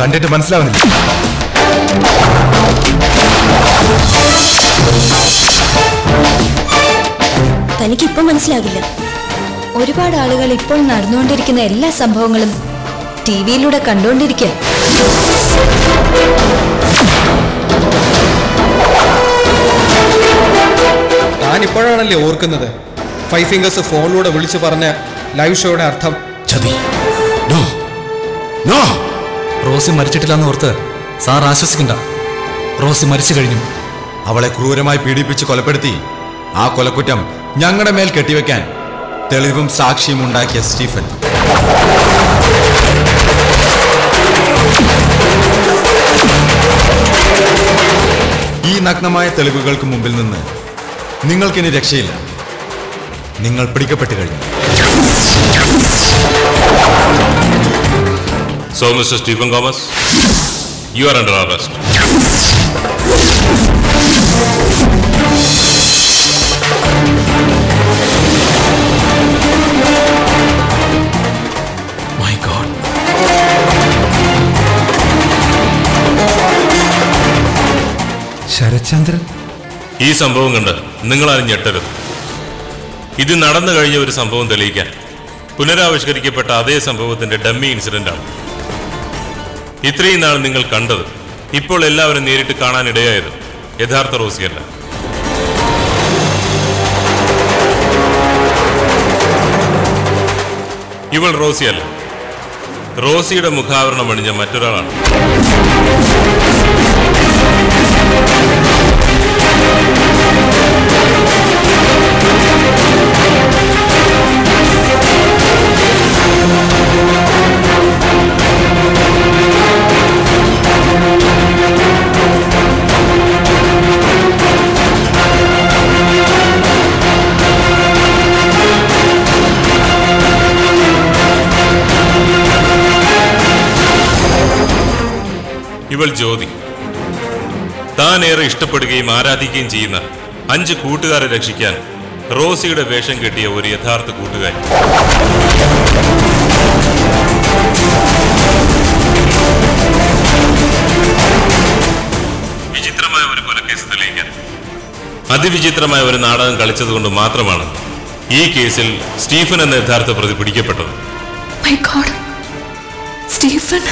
കണ്ടിട്ട് മനസ്സിലാവുന്നില്ല തനിക്കിപ്പം മനസ്സിലാകില്ല ഒരുപാട് ആളുകൾ ഇപ്പോൾ നടന്നുകൊണ്ടിരിക്കുന്ന എല്ലാ സംഭവങ്ങളും ടി വിയിലൂടെ കണ്ടുകൊണ്ടിരിക്കുക താൻ ഇപ്പോഴാണല്ലേ ഓർക്കുന്നത് ഫൈവ് ഫിംഗേഴ്സ് ഫോണിലൂടെ വിളിച്ചു പറഞ്ഞ ലൈവ് ഷോയുടെ അർത്ഥം ചതി നോ നോ റോസി മരിച്ചിട്ടില്ലെന്ന് ഓർത്ത് സാർ ആശ്വസിക്കണ്ട റോസി മരിച്ചു കഴിഞ്ഞു അവളെ ക്രൂരമായി പീഡിപ്പിച്ച് കൊലപ്പെടുത്തി ആ കൊലക്കുറ്റം ഞങ്ങളുടെ മേൽ കെട്ടിവെക്കാൻ തെളിവും സാക്ഷിയും ഉണ്ടാക്കിയ സ്റ്റീഫൻ ഈ നഗ്നമായ തെളിവുകൾക്ക് മുമ്പിൽ നിന്ന് നിങ്ങൾക്കിനി രക്ഷയില്ല നിങ്ങൾ പിടിക്കപ്പെട്ട് കഴിഞ്ഞു So, Mr. Stephen Gomez, you are under arrest. My God Sharathchandran ഈ സംഭവം കണ്ട് നിങ്ങൾ ആരും ഞെട്ടരുത് ഇത് നടന്നു കഴിഞ്ഞ ഒരു സംഭവം തെളിയിക്കാൻ പുനരാവിഷ്കരിക്കപ്പെട്ട അതേ സംഭവത്തിന്റെ ഡമ്മി ഇൻസിഡന്റ് ആണ് ഇത്രയും നാൾ നിങ്ങൾ കണ്ടത് ഇപ്പോൾ എല്ലാവരും നേരിട്ട് കാണാനിടയായത് യഥാർത്ഥ റോസിയല്ല ഇവൾ റോസിയല്ല റോസിയുടെ മുഖാവരണം അണിഞ്ഞ മറ്റൊരാളാണ് ഇവൾ ജ്യോതി താൻ ഏറെ ഇഷ്ടപ്പെടുകയും ആരാധിക്കുകയും ചെയ്യുന്ന അഞ്ച് കൂട്ടുകാരെ രക്ഷിക്കാൻ റോസിയുടെ വേഷം കെട്ടിയ ഒരു യഥാർത്ഥ കൂട്ടുകാരി വിചിത്രമായ ഒരു കൊലക്കേസ് തെളിയിക്കാൻ അതിവിചിത്രമായ ഒരു നാടകം കളിച്ചതുകൊണ്ട് മാത്രമാണ് ഈ കേസിൽ സ്റ്റീഫൻ എന്ന യഥാർത്ഥ പ്രതി പിടിക്കപ്പെട്ടത് മൈ ഗോഡ് സ്റ്റീഫൻ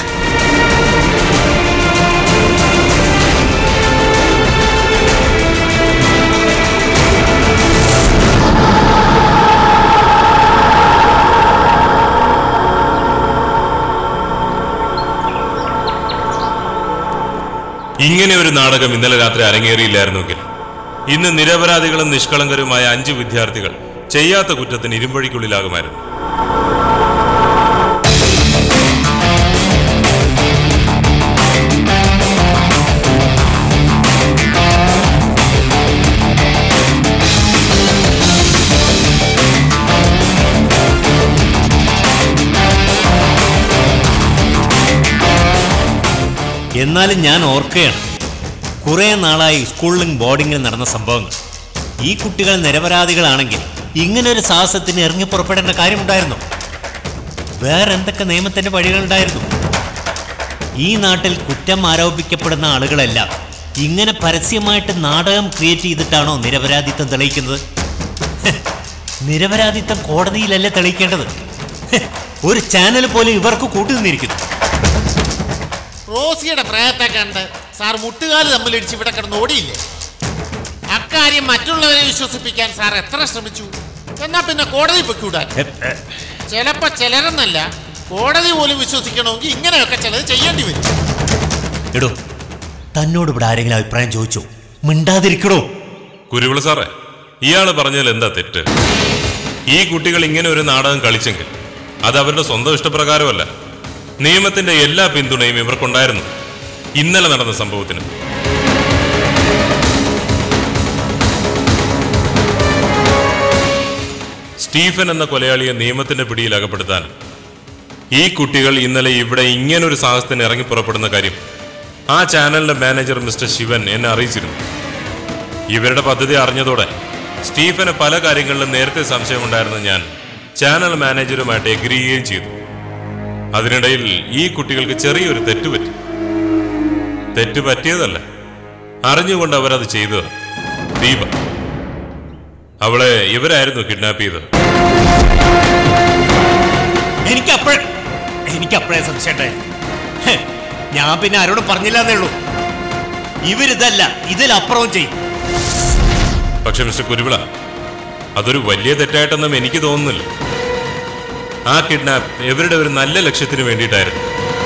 ഇങ്ങനെ ഒരു നാടകം ഇന്നലെ രാത്രി അരങ്ങേറിയില്ലായിരുന്നെങ്കിൽ ഇന്ന് നിരപരാധികളും നിഷ്കളങ്കരുമായ അഞ്ച് വിദ്യാർത്ഥികൾ ചെയ്യാത്ത കുറ്റത്തിന് ഇരുമ്പഴിക്കുള്ളിലാകുമായിരുന്നു എന്നാലും ഞാൻ ഓർക്കുകയാണ് കുറേ നാളായി സ്കൂളിലും ബോർഡിങ്ങിലും നടന്ന സംഭവങ്ങൾ ഈ കുട്ടികൾ നിരപരാധികളാണെങ്കിൽ ഇങ്ങനൊരു സാഹസത്തിന് ഇറങ്ങി പുറപ്പെടേണ്ട കാര്യമുണ്ടായിരുന്നു വേറെ എന്തൊക്കെ നിയമത്തിന്റെ വഴികളുണ്ടായിരുന്നു ഈ നാട്ടിൽ കുറ്റം ആരോപിക്കപ്പെടുന്ന ആളുകളെല്ലാം ഇങ്ങനെ പരസ്യമായിട്ട് നാടകം ക്രിയേറ്റ് ചെയ്തിട്ടാണോ നിരപരാധിത്വം തെളിയിക്കുന്നത് ഹ്, നിരപരാധിത്വം കോടതിയിലല്ലേ തെളിയിക്കേണ്ടത് ഹ്, ഒരു ചാനൽ പോലും ഇവർക്ക് കൂട്ടുനിന്നിരിക്കുന്നു റോസിയുടെ പ്രയത്തെ കണ്ട് സാർ മുട്ടുകാല് തമ്മിലിടിച്ച് ഇവിടെ കിടന്ന് ഓടിയില്ലേ അക്കാര്യം മറ്റുള്ളവരെ വിശ്വസിപ്പിക്കാൻ സാർ എത്ര ശ്രമിച്ചു എന്നാ പിന്നെ കോടതി പൊക്കൂടാൻ ഹെ, ഹെ, ചിലപ്പോ ചിലരെന്നല്ല കോടതി പോലും വിശ്വസിക്കണമെങ്കിൽ ഇങ്ങനെയൊക്കെ ചിലത് ചെയ്യേണ്ടി വരും എടോ തന്നോട് ഇവിടെ ആരെങ്കിലും അഭിപ്രായം ചോദിച്ചോ മിണ്ടാതിരിക്കടോ കുരുവിള സാറേ ഇയാള് പറഞ്ഞതിൽ എന്താ തെറ്റ് ഈ കുട്ടികൾ ഇങ്ങനെ ഒരു നാടകം കളിച്ചെങ്കിൽ അത് അവരുടെ സ്വന്തം ഇഷ്ടപ്രകാരമല്ല നിയമത്തിന്റെ എല്ലാ പിന്തുണയും ഇവർക്കുണ്ടായിരുന്നു ഇന്നലെ നടന്ന സംഭവത്തിന് സ്റ്റീഫൻ എന്ന കൊലയാളിയെ നിയമത്തിന്റെ പിടിയിൽ അകപ്പെടുത്താൻ ഈ കുട്ടികൾ ഇന്നലെ ഇവിടെ ഇങ്ങനൊരു സാഹസത്തിന് ഇറങ്ങി പുറപ്പെടുന്ന കാര്യം ആ ചാനലിന്റെ മാനേജർ മിസ്റ്റർ ശിവൻ എന്നെ അറിയിച്ചിരുന്നു ഇവരുടെ പദ്ധതി അറിഞ്ഞതോടെ സ്റ്റീഫന് പല കാര്യങ്ങളിലും നേരത്തെ സംശയമുണ്ടായിരുന്ന ഞാൻ ചാനൽ മാനേജരുമായിട്ട് എഗ്രി ചെയ്യുകയും ചെയ്തു അതിനിടയിൽ ഈ കുട്ടികൾക്ക് ചെറിയൊരു തെറ്റ് പറ്റി തെറ്റ് പറ്റിയതല്ല അറിഞ്ഞുകൊണ്ട് അവരത് ചെയ്തത് ദീപ അവളെ ഇവരായിരുന്നു കിഡ്നാപ്പ് ചെയ്തത് എനിക്ക് അപ്പോഴ എനിക്ക് അപ്പോഴേ സംശയണ്ടായി ഹെ, ഞാൻ പിന്നെ ആരോടും പറഞ്ഞില്ലെന്നേ ഉള്ളൂ ഇവരിതല്ല ഇതിലപ്പുറവും ചെയ്യും പക്ഷെ മിസ്റ്റർ കുരുവിള അതൊരു വലിയ തെറ്റായിട്ടൊന്നും എനിക്ക് തോന്നുന്നില്ല ആ കിഡ്നാപ്പ് ഇവരുടെ ഒരു നല്ല ലക്ഷ്യത്തിന് വേണ്ടിയിട്ടായിരുന്നു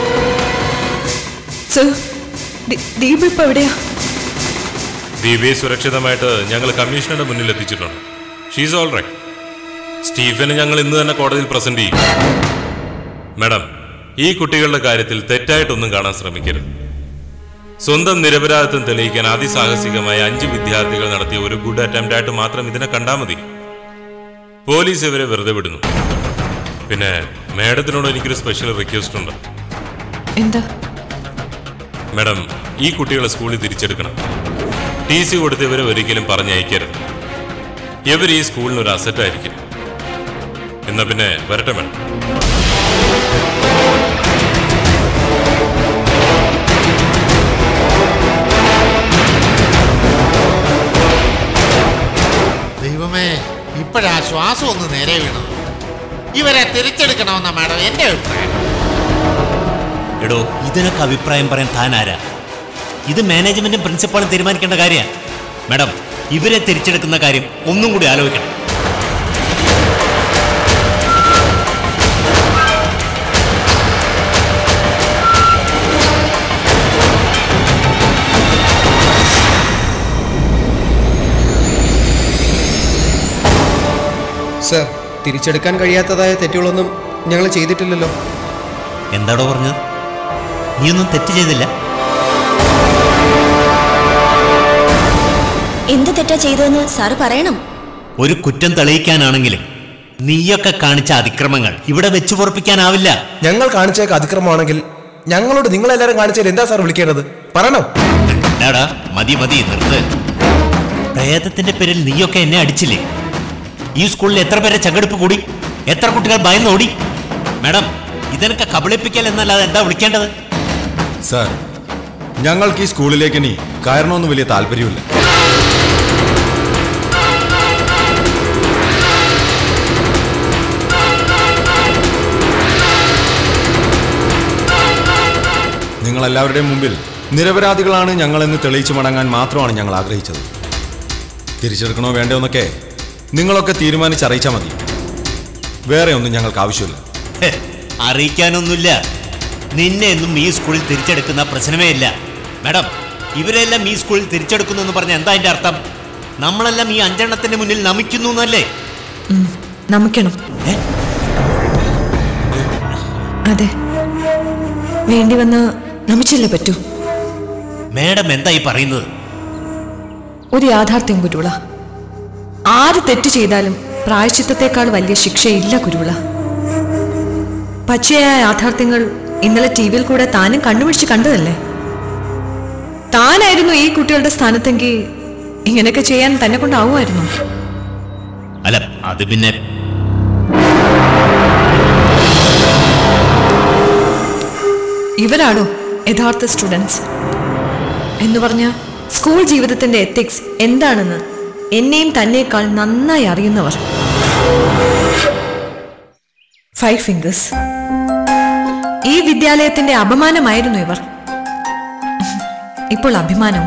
സർ ദീപ ഇപ്പൊ എവിടെയാ ദീപയെ സുരക്ഷിതമായിട്ട് ഞങ്ങൾ കമ്മീഷണറുടെ മുന്നിൽ എത്തിച്ചിട്ടുണ്ട് ഷീസ് ഓൾ റൈറ്റ് സ്റ്റീഫനെ ഞങ്ങൾ ഇന്ന് തന്നെ കോടതിയിൽ പ്രസന്റ് ചെയ്യും മാഡം ഈ കുട്ടികളുടെ കാര്യത്തിൽ തെറ്റായിട്ടൊന്നും കാണാൻ ശ്രമിക്കരുത് സ്വന്തം നിരപരാധിത്വം തെളിയിക്കാൻ അതിസാഹസികമായ അഞ്ച് വിദ്യാർത്ഥികൾ നടത്തിയ ഒരു ഗുഡ് അറ്റംപ്റ്റ് ആയിട്ട് മാത്രം ഇതിനെ കണ്ടാൽ മതി പോലീസ് ഇവരെ വെറുതെ വിടുന്നു പിന്നെ മാഡത്തിനോട് എനിക്കൊരു സ്പെഷ്യൽ റിക്വസ്റ്റ് ഉണ്ട് എന്താ മാഡം ഈ കുട്ടികളെ സ്കൂളിൽ തിരിച്ചെടുക്കണം ടി സി കൊടുത്ത് ഇവരെ ഒരിക്കലും പറഞ്ഞയക്കരുത് ഇവർ ഈ സ്കൂളിന് ഒരു അസറ്റ് ആയിരിക്കും എന്നാ പിന്നെ വരട്ടെ മാഡം ദൈവമേ ഇപ്പോഴാ ശ്വാസം ഒന്ന് നേരെ വീണത് ഇവരെ തിരിച്ചെടുക്കണമെന്ന മാഡം എന്റെ അഭിപ്രായം എടോ ഇതിനൊക്കെ അഭിപ്രായം പറയാൻ താൻ ആരാ ഇത് മാനേജ്മെന്റും പ്രിൻസിപ്പാളും തീരുമാനിക്കേണ്ട കാര്യമാണ് മാഡം ഇവരെ തിരിച്ചെടുക്കുന്ന കാര്യം ഒന്നും കൂടി ആലോചിക്കണം സർ തിരിച്ചെടുക്കാൻ കഴിയാത്തതായ തെറ്റുകളൊന്നും ഞങ്ങൾ ചെയ്തിട്ടില്ലല്ലോ എന്താടോ പറഞ്ഞത് നീയൊന്നും തെറ്റ് ചെയ്തില്ല എന്ത് തെറ്റാ ചെയ്തതെന്ന് സാറ് പറയണം ഒരു കുറ്റം തെളിയിക്കാനാണെങ്കിലും നീയൊക്കെ കാണിച്ച അതിക്രമങ്ങൾ ഇവിടെ വെച്ചു പൊറപ്പിക്കാനാവില്ല ഞങ്ങൾ കാണിച്ചേക്ക് അതിക്രമമാണെങ്കിൽ ഞങ്ങളോട് നിങ്ങളെല്ലാരും കാണിച്ചതിൽ എന്താ സാർ വിളിക്കേണ്ടത് പറയണം എന്താടാ മതി മതി നിർത്ത് പ്രേതത്തിന്റെ പേരിൽ നീയൊക്കെ എന്നെ അടിച്ചില്ലേ ഈ സ്കൂളിൽ എത്ര പേരെ ചങ്കെടുപ്പ് കൂടി എത്ര കുട്ടികൾ ഭയന്നോടി മാഡം ഇതിനൊക്കെ കബളിപ്പിക്കൽ എന്നല്ലാതെ എന്താ വിളിക്കേണ്ടത് സാർ ഞങ്ങൾക്ക് ഈ സ്കൂളിലേക്ക് ഇനി കയറണമെന്ന് വലിയ താല്പര്യമില്ല നിങ്ങളെല്ലാവരുടെയും മുമ്പിൽ നിരപരാധികളാണ് ഞങ്ങളെന്ന് തെളിയിച്ചു മടങ്ങാൻ മാത്രമാണ് ഞങ്ങൾ ആഗ്രഹിച്ചത് തിരിച്ചെടുക്കണോ വേണ്ടോ എന്നൊക്കെ നിങ്ങളൊക്കെ തീരുമാനിച്ചറിയിച്ചാൽ മതി വേറെ ഒന്നും ഞങ്ങൾക്ക് ആവശ്യമില്ല ഹെ, അറിയിക്കാനൊന്നുമില്ല നിന്നെ എന്നും ഈ സ്കൂളിൽ തിരിച്ചെടുക്കുന്ന പ്രശ്നമേ ഇല്ല മാഡം ഇവരെല്ലാം ഈ സ്കൂളിൽ തിരിച്ചെടുക്കുന്നു എന്ന് പറഞ്ഞ എന്താ അതിന്റെ അർത്ഥം നമ്മളെല്ലാം ഈ അഞ്ചെണ്ണത്തിന്റെ മുന്നിൽ നമിക്കുന്നു എന്നല്ലേ നമിക്കണം ഏ? അതെ വേണ്ടി വന്ന് നമിച്ചല്ലേ പറ്റൂ മാഡം എന്താ ഈ പറയുന്നത് ഒരു യാഥാർത്ഥ്യം കുരുള ആര് തെറ്റ് ചെയ്താലും പ്രായശ്ചിത്തത്തെക്കാൾ വലിയ ശിക്ഷയില്ല കുരുള പച്ചയായ യാഥാർത്ഥ്യങ്ങൾ ഇന്നലെ ടി വിയിൽ കൂടെ താനും കണ്ണുപിടിച്ച് കണ്ടതല്ലേ താനായിരുന്നു ഈ കുട്ടികളുടെ സ്ഥാനത്തെങ്കിൽ ഇങ്ങനെയൊക്കെ ചെയ്യാൻ തന്നെ കൊണ്ടാവുമായിരുന്നു അല്ല അത് പിന്നെ ഇവരാണോ യഥാർത്ഥ സ്റ്റുഡൻസ് എന്ന് പറഞ്ഞ സ്കൂൾ ജീവിതത്തിന്റെ എത്തിക്സ് എന്താണെന്ന് എന്നെയും തന്നേക്കാൾ നന്നായി അറിയുന്നവർ ഫൈവ് ഫിംഗേഴ്സ് ഈ വിദ്യാലയത്തിന്റെ അപമാനമായിരുന്നു ഇവർ ഇപ്പോൾ അഭിമാനവും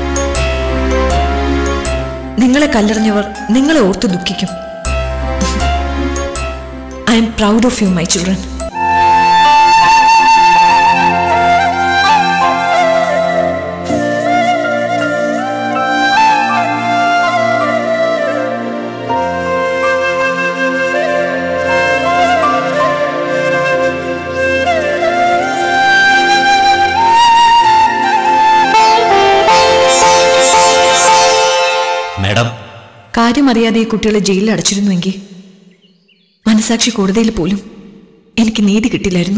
നിങ്ങളെ കല്ലെറിഞ്ഞവർ നിങ്ങളെ ഓർത്ത് ദുഃഖിക്കും I'm proud of you my children madam കാര്യമറിയാതെ ഈ കുട്ടികളെ ജയിലിൽ അടച്ചിരുന്നുവെങ്കിൽ മനസാക്ഷി കോടതിയിൽ പോലും എനിക്ക് നീതി കിട്ടില്ലായിരുന്നു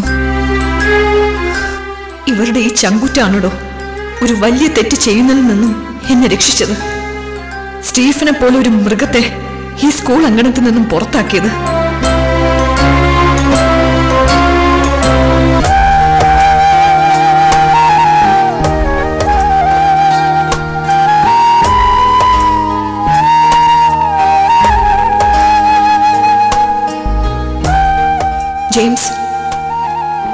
ഇവരുടെ ഈ ചങ്കുറ്റാണോടോ ഒരു വലിയ തെറ്റ് ചെയ്യുന്നതിൽ നിന്നും എന്നെ രക്ഷിച്ചത് സ്റ്റീഫനെ പോലെ ഒരു മൃഗത്തെ ഈ സ്കൂൾ അങ്കണത്തിൽ നിന്നും പുറത്താക്കിയത്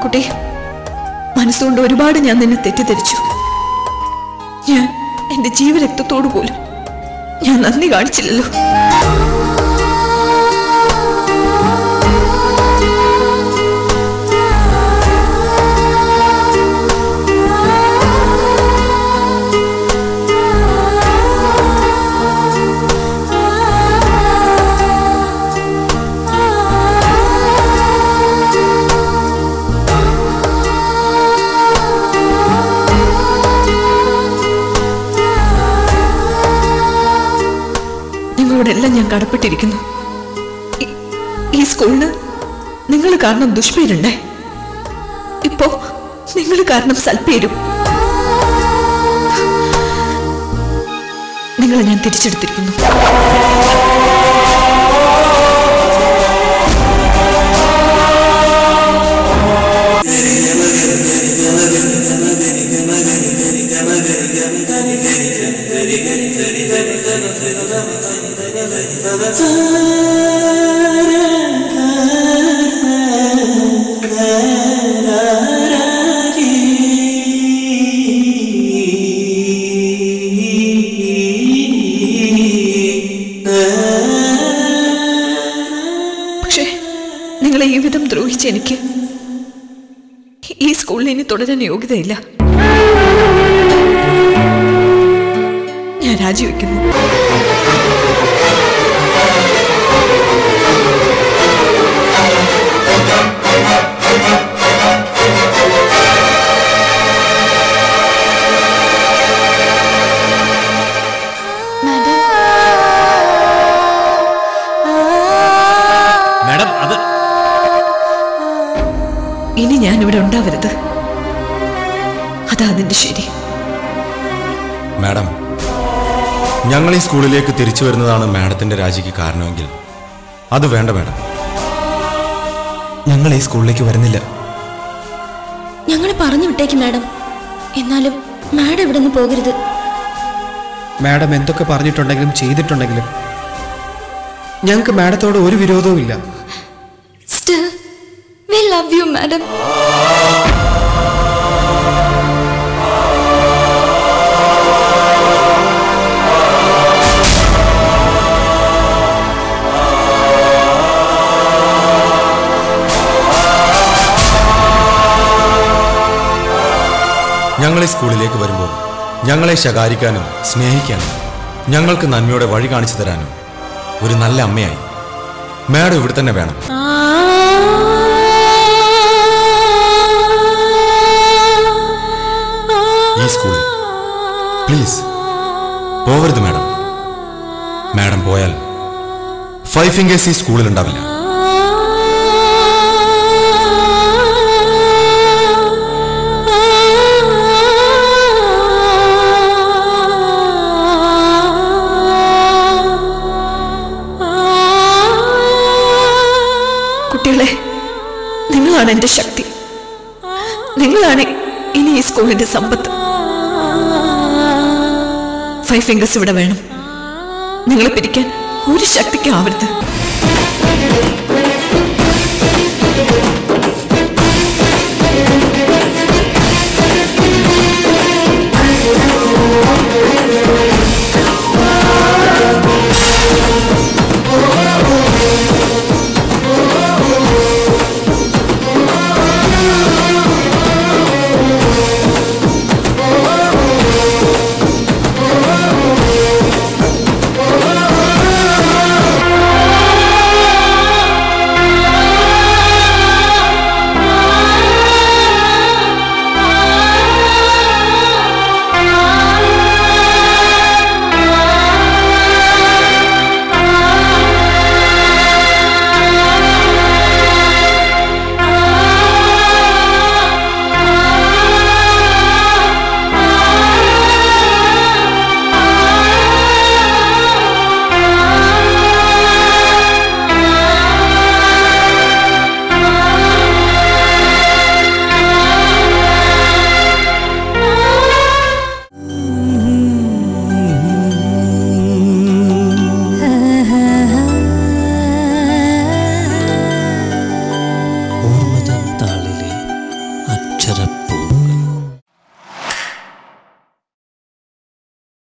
കുട്ടി മനസ്സുകൊണ്ട് ഒരുപാട് ഞാൻ നിന്നെ തെറ്റിദ്ധരിച്ചു ഞാൻ എന്റെ ജീവരക്തത്തോടു പോലും ഞാൻ നന്ദി കാണിച്ചില്ലല്ലോ നിങ്ങളോടെല്ലാം ഞാൻ കടപ്പെട്ടിരിക്കുന്നു ഈ- ഈ സ്കൂളിന് നിങ്ങൾ കാരണം ദുഷ്പേരുണ്ടേ ഇപ്പോ നിങ്ങൾ കാരണം സൽപ്പേരും നിങ്ങളെ ഞാൻ തിരിച്ചെടുത്തിരിക്കുന്നു പക്ഷേ നിങ്ങളെ ഈ വിധം ദ്രോഹിച്ച എനിക്ക് ഈ സ്കൂളിൽ ഇനി തുടരാൻ യോഗ്യതയില്ല ഞാൻ രാജിവെക്കുന്നു മാഡം അത് ഇനി ഞാൻ ഇവിടെ ഉണ്ടാവരുത് അതാ അതിന്റെ ശരി മാഡം ഞങ്ങൾ ഈ സ്കൂളിലേക്ക് തിരിച്ചു വരുന്നതാണ് മാഡത്തിന്റെ രാജിക്ക് കാരണമെങ്കിൽ അത് വേണ്ട മാഡം ഞങ്ങൾ ഈ സ്കൂളിലേക്ക് വരുന്നില്ല ഞങ്ങളെ പറഞ്ഞു വിട്ടേക്ക് മാഡം എന്നാലും മാഡം ഇവിടെ നിന്ന് പോകരുത് മാഡം എന്തൊക്കെ പറഞ്ഞിട്ടുണ്ടെങ്കിലും ചെയ്തിട്ടുണ്ടെങ്കിലും ഞങ്ങൾക്ക് മാഡത്തോട് ഒരു വിരോധവും ഇല്ല still we love you madam ഞങ്ങൾ ഈ സ്കൂളിലേക്ക് വരുമ്പോൾ ഞങ്ങളെ ശകാരിക്കാനും സ്നേഹിക്കാനും ഞങ്ങൾക്ക് നന്മയോടെ വഴി കാണിച്ചു തരാനും ഒരു നല്ല അമ്മയായി മാഡം ഇവിടെ തന്നെ വേണം ഈ സ്കൂളിൽ പ്ലീസ് പോവരുത് മാഡം മാഡം പോയാൽ ഫൈവ് ഫിംഗേഴ്സ് ഈ സ്കൂളിൽ ഉണ്ടാവില്ല കുട്ടികളെ നിങ്ങളാണ് എന്റെ ശക്തി നിങ്ങളാണ് ഇനി ഈ സ്കൂളിന്റെ സമ്പത്ത് ഫൈവ് ഫിംഗേഴ്സ് ഇവിടെ വേണം നിങ്ങളെ പിരിക്കാൻ ഒരു ശക്തിക്കും ആവരുത് അക്ഷരപ്പൂ